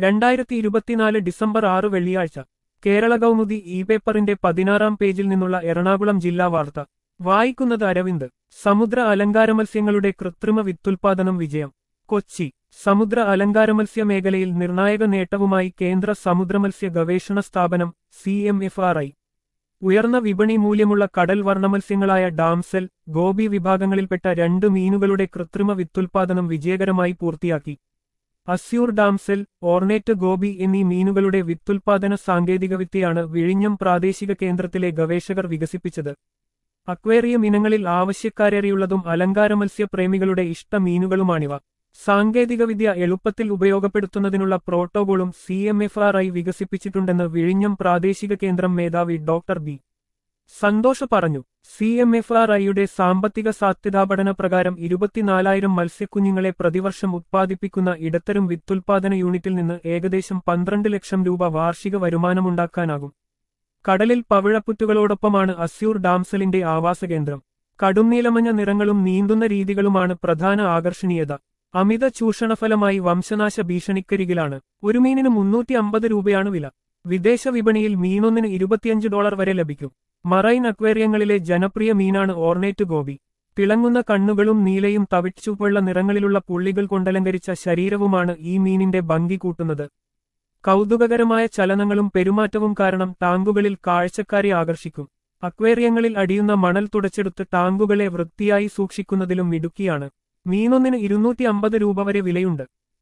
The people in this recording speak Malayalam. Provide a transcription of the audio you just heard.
രണ്ടായിരത്തി ഇരുപത്തിനാല് ഡിസംബർ ആറ് വെള്ളിയാഴ്ച കേരള കൗമുദി ഇ പേപ്പറിന്റെ പതിനാറാം പേജിൽ നിന്നുള്ള എറണാകുളം ജില്ലാ വാർത്ത വായിക്കുന്നത് അരവിന്ദ് സമുദ്ര അലങ്കാരമത്സ്യങ്ങളുടെ കൃത്രിമ വിത്തുൽപാദനം വിജയം കൊച്ചി സമുദ്ര അലങ്കാരമത്സ്യ മേഖലയിൽ നിർണായക നേട്ടവുമായി കേന്ദ്ര സമുദ്രമത്സ്യ ഗവേഷണ സ്ഥാപനം C M F R I ഉയർന്ന വിപണി മൂല്യമുള്ള കടൽ വർണ്ണമത്സ്യങ്ങളായ ഡാംസെൽ ഗോപി വിഭാഗങ്ങളിൽപ്പെട്ട രണ്ട് മീനുകളുടെ കൃത്രിമ വിത്തുൽപാദനം വിജയകരമായി പൂർത്തിയാക്കി അസ്യൂർ ഡാംസെൽ ഓർണേറ്റ് ഗോപി എന്നീ മീനുകളുടെ വിത്തുൽപാദന സാങ്കേതികവിദ്യയാണ് വിഴിഞ്ഞം പ്രാദേശിക കേന്ദ്രത്തിലെ ഗവേഷകർ വികസിപ്പിച്ചത് അക്വേറിയം ഇനങ്ങളിൽ ആവശ്യക്കാരേറിയുള്ളതും അലങ്കാരമത്സ്യ പ്രേമികളുടെ ഇഷ്ട മീനുകളുമാണിവ സാങ്കേതികവിദ്യ എളുപ്പത്തിൽ ഉപയോഗപ്പെടുത്തുന്നതിനുള്ള പ്രോട്ടോകോളും C M F R I വികസിപ്പിച്ചിട്ടുണ്ടെന്ന് വിഴിഞ്ഞം പ്രാദേശിക കേന്ദ്രം മേധാവി ഡോക്ടർ ബി സന്തോഷ് പറഞ്ഞു സി എം എഫ് ആർ ഐയുടെ സാമ്പത്തിക സാധ്യതാ പഠന പ്രകാരം ഇരുപത്തിനാലായിരം മത്സ്യക്കുഞ്ഞുങ്ങളെ പ്രതിവർഷം ഉത്പാദിപ്പിക്കുന്ന ഇടത്തരം വിത്തുൽപാദന യൂണിറ്റിൽ നിന്ന് ഏകദേശം പന്ത്രണ്ട് ലക്ഷം രൂപ വാർഷിക വരുമാനമുണ്ടാക്കാനാകും കടലിൽ പവിഴപ്പുറ്റുകളോടൊപ്പമാണ് അസ്യൂർ ഡാംസലിന്റെ ആവാസകേന്ദ്രം കടും നീലമഞ്ഞ നിറങ്ങളും നീന്തുന്ന രീതികളുമാണ് പ്രധാന ആകർഷണീയത അമിത ചൂഷണഫലമായി വംശനാശ ഭീഷണിക്കരികിലാണ് ഒരു മീനിന് മുന്നൂറ്റി അമ്പത് രൂപയാണ് വില വിദേശ വിപണിയിൽ മീനൊന്നിന് ഇരുപത്തിയഞ്ച് ഡോളർ വരെ ലഭിക്കും മറൈൻ അക്വേറിയങ്ങളിലെ ജനപ്രിയ മീനാണ് ഓർണേറ്റ് ഗോപി തിളങ്ങുന്ന കണ്ണുകളും നീലയും തവിച്ചുവെള്ള നിറങ്ങളിലുള്ള പുള്ളികൾ കൊണ്ടലങ്കരിച്ച ശരീരവുമാണ് ഈ മീനിന്റെ ഭംഗി കൂട്ടുന്നത് കൗതുകകരമായ ചലനങ്ങളും പെരുമാറ്റവും കാരണം ടാങ്കുകളിൽ കാഴ്ചക്കാരെ ആകർഷിക്കും അക്വേറിയങ്ങളിൽ അടിയുന്ന മണൽ തുടച്ചെടുത്ത് ടാങ്കുകളെ വൃത്തിയായി സൂക്ഷിക്കുന്നതിലും മിടുക്കിയാണ് മീനൊന്നിന് ഇരുന്നൂറ്റി അമ്പത് രൂപ വരെ വിലയുണ്ട്